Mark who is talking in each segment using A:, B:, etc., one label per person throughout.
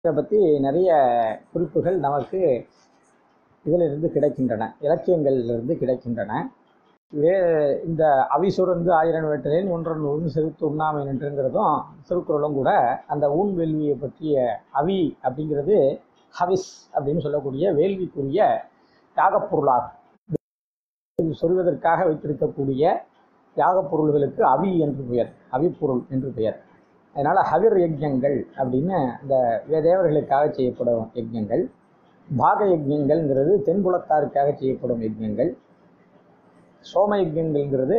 A: இதை பற்றி நிறைய குறிப்புகள் நமக்கு இதிலிருந்து கிடைக்கின்றன இலக்கியங்களிலிருந்து கிடைக்கின்றன வே இந்த அவிசுரந்து ஆயிரம் வேட்டலின் ஒன்றன் ஒன்று செலுத்து உண்ணாமை நின்றுங்கிறதும் திருக்குறளும் கூட அந்த ஊன் வேள்வியை பற்றிய அவி அப்படிங்கிறது ஹவிஸ் அப்படின்னு சொல்லக்கூடிய வேள்விக்குரிய யாகப் பொருளாகும் இது சொல்வதற்காக வைத்திருக்கக்கூடிய யாகப் பொருள்களுக்கு அவி என்று பெயர் அவிப்பொருள் என்று பெயர் அதனால் ஹவிர் யஜ்யங்கள் அப்படின்னு இந்த தேவர்களுக்காக செய்யப்படும் யஜ்யங்கள் பாக யஜ்யங்கள்ங்கிறது தென்புலத்தாருக்காக செய்யப்படும் யஜ்யங்கள் சோம யஜ்யங்கள்ங்கிறது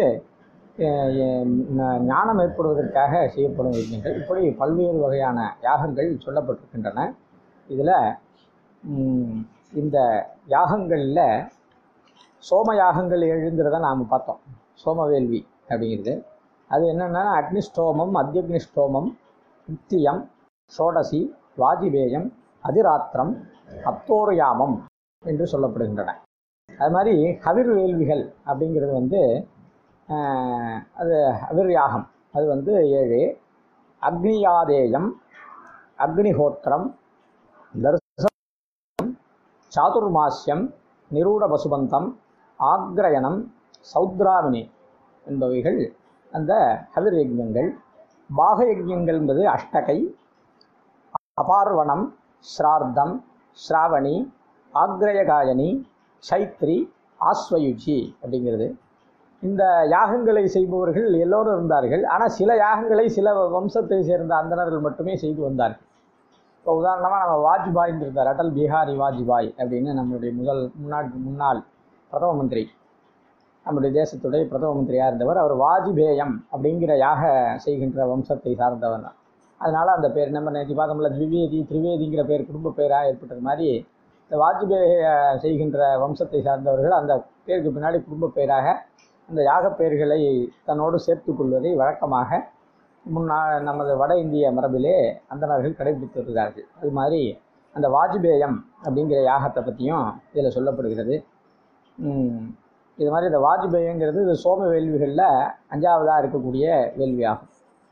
A: ஞானம் ஏற்படுவதற்காக செய்யப்படும் யஜ்யங்கள் இப்படி பல்வேறு வகையான யாகங்கள் சொல்லப்பட்டிருக்கின்றன இதில் இந்த யாகங்களில் சோம யாகங்கள் எழுங்கிறத நாம் பார்த்தோம் சோமவேல்வி அப்படிங்கிறது அது என்னென்னா அக்னிஸ்டோமம் அத்தியக்னிஸ்டோமம் நித்தியம் ஷோடசி வாஜிபேயம் அதிராத்திரம் அத்தோரயாமம் என்று சொல்லப்படுகின்றன அது மாதிரி ஹவிர் வேள்விகள் அப்படிங்கிறது வந்து அது ஹவிர் யாகம் அது வந்து ஏழு அக்னியாதேயம் அக்னிஹோத்திரம் தர்சனம் சாதுர்மாசியம் நிரூட பசுபந்தம் ஆக்ரயணம் சௌத்ராவினி என்பவைகள் அந்த ஹவிர் யஜ்யங்கள் பாக யஜ்யங்கள் என்பது அஷ்டகை அபார்வணம் ஸ்ரார்த்தம் ஸ்ராவணி ஆக்ரயகாயனி சைத்ரி ஆஸ்வயுச்சி அப்படிங்கிறது இந்த யாகங்களை செய்பவர்கள் எல்லோரும் இருந்தார்கள் ஆனால் சில யாகங்களை சில வம்சத்தை சேர்ந்த அந்தணர்கள் மட்டுமே செய்து வந்தார்கள் இப்போ உதாரணமாக நம்ம வாஜ்பாய் இருந்தார் அடல் பிஹாரி வாஜ்பாய் அப்படின்னு நம்மளுடைய முதல் முன்னாள் முன்னாள் பிரதம மந்திரி நம்முடைய தேசத்துடைய பிரதம மந்திரியாக இருந்தவர் அவர் வாஜ்பேயம் அப்படிங்கிற யாக செய்கின்ற வம்சத்தை சார்ந்தவர் தான் அதனால் அந்த பேர் நம்ம நேற்று பார்த்தோம்ல திரிவேதி திரிவேதிங்கிற பேர் குடும்ப பேராக ஏற்பட்டது மாதிரி இந்த வாஜ்பேய செய்கின்ற வம்சத்தை சார்ந்தவர்கள் அந்த பேருக்கு பின்னாடி குடும்ப பேராக அந்த யாக பெயர்களை தன்னோடு சேர்த்து கொள்வதை வழக்கமாக முன்னா நமது வட இந்திய மரபிலே அந்தணர்கள் கடைபிடித்து வருகிறார்கள் அது மாதிரி அந்த வாஜ்பேயம் அப்படிங்கிற யாகத்தை பற்றியும் இதில் சொல்லப்படுகிறது இது மாதிரி இந்த வாஜ்பேயங்கிறது இது சோம வேள்விகளில் அஞ்சாவதாக இருக்கக்கூடிய வேள்வியாகும்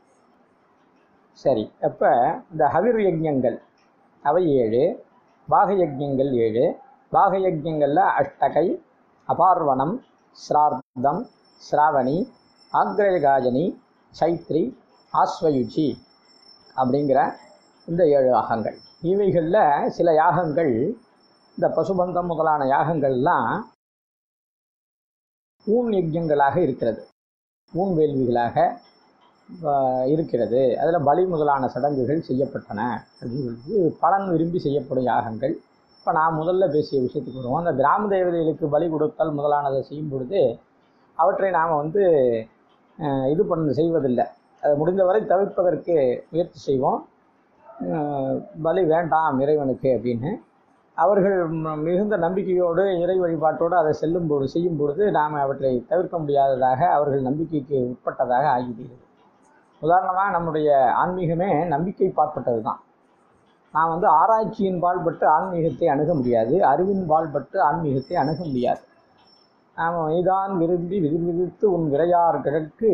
A: சரி அப்போ இந்த ஹவிர் யஜ்யங்கள் அவை ஏழு பாக யஜ்யங்கள் ஏழு பாக யஜ்யங்களில் அஷ்டகை அபார்வணம் ஸ்ரார்த்தம் ஸ்ராவணி ஆக்ரயகாஜனி சைத்ரி ஆஸ்வயுச்சி அப்படிங்கிற இந்த ஏழு யாகங்கள் இவைகளில் சில யாகங்கள் இந்த பசுபந்தம் முதலான யாகங்கள்லாம் ஊன் யஜ்யங்களாக இருக்கிறது ஊன் வேள்விகளாக இருக்கிறது அதில் பலி முதலான சடங்குகள் செய்யப்பட்டன அப்படிங்கிறது பலன் விரும்பி செய்யப்படும் யாகங்கள் இப்போ நான் முதல்ல பேசிய விஷயத்துக்கு வருவோம் அந்த கிராம தேவதைகளுக்கு பலி கொடுத்தல் முதலானதை செய்யும் பொழுது அவற்றை நாம் வந்து இது பண்ண செய்வதில்லை அதை முடிந்தவரை தவிர்ப்பதற்கு முயற்சி செய்வோம் பலி வேண்டாம் இறைவனுக்கு அப்படின்னு அவர்கள் மிகுந்த நம்பிக்கையோடு இறை வழிபாட்டோடு அதை செல்லும் பொழுது செய்யும் பொழுது நாம் அவற்றை தவிர்க்க முடியாததாக அவர்கள் நம்பிக்கைக்கு உட்பட்டதாக ஆகிவிடுகிறது உதாரணமாக நம்முடைய ஆன்மீகமே நம்பிக்கை பாற்பட்டது தான் நான் வந்து ஆராய்ச்சியின் பால்பட்டு ஆன்மீகத்தை அணுக முடியாது அறிவின் பால்பட்டு ஆன்மீகத்தை அணுக முடியாது நாம் மெய்தான் விரும்பி விதிர் விதித்து உன் விரையார்களுக்கு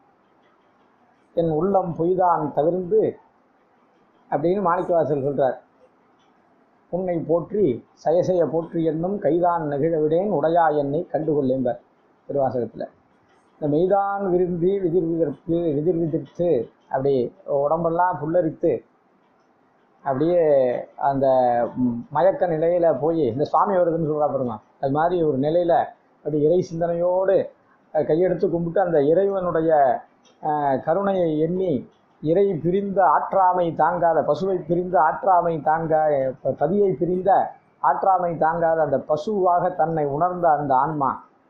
A: என் உள்ளம் பொய்தான் தவிர்ந்து அப்படின்னு மாணிக்கவாசல் சொல்கிறார் உன்னை போற்றி சயசய போற்றி என்னும் கைதான் நெகிழவிடேன் உடையா என்னை கண்டுகொள்ளேம்பர் திருவாசகத்தில் இந்த மெய்தான் விரும்பி விதிர் விதிர்ப்பு விதிர் விதிர்த்து அப்படி உடம்பெல்லாம் புல்லரித்து அப்படியே அந்த மயக்க நிலையில் போய் இந்த சுவாமி வருதுன்னு சொல்கிறா பாருங்க அது மாதிரி ஒரு நிலையில் அப்படி இறை சிந்தனையோடு கையெடுத்து கும்பிட்டு அந்த இறைவனுடைய கருணையை எண்ணி இறை பிரிந்த ஆற்றாமை தாங்காத பசுவை பிரிந்த ஆற்றாமை தாங்க பதியை பிரிந்த ஆற்றாமை தாங்காத அந்த பசுவாக தன்னை உணர்ந்த அந்த ஆன்மா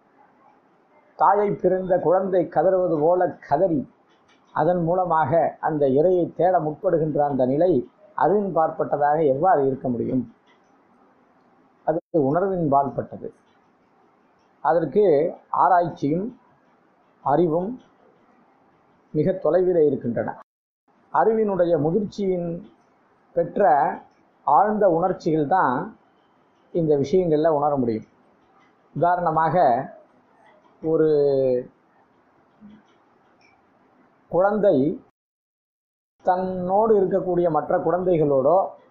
A: தாயை பிறந்த குழந்தை கதறுவது போல கதறி அதன் மூலமாக அந்த இறையை தேட முற்படுகின்ற அந்த நிலை அறிவின் பார்ப்பட்டதாக எவ்வாறு இருக்க முடியும் அது உணர்வின் பால்பட்டது அதற்கு ஆராய்ச்சியும் அறிவும் மிக தொலைவில் இருக்கின்றன அறிவினுடைய முதிர்ச்சியின் பெற்ற ஆழ்ந்த உணர்ச்சிகள் தான் இந்த விஷயங்களில் உணர முடியும் உதாரணமாக ஒரு குழந்தை தன்னோடு இருக்கக்கூடிய மற்ற குழந்தைகளோடோ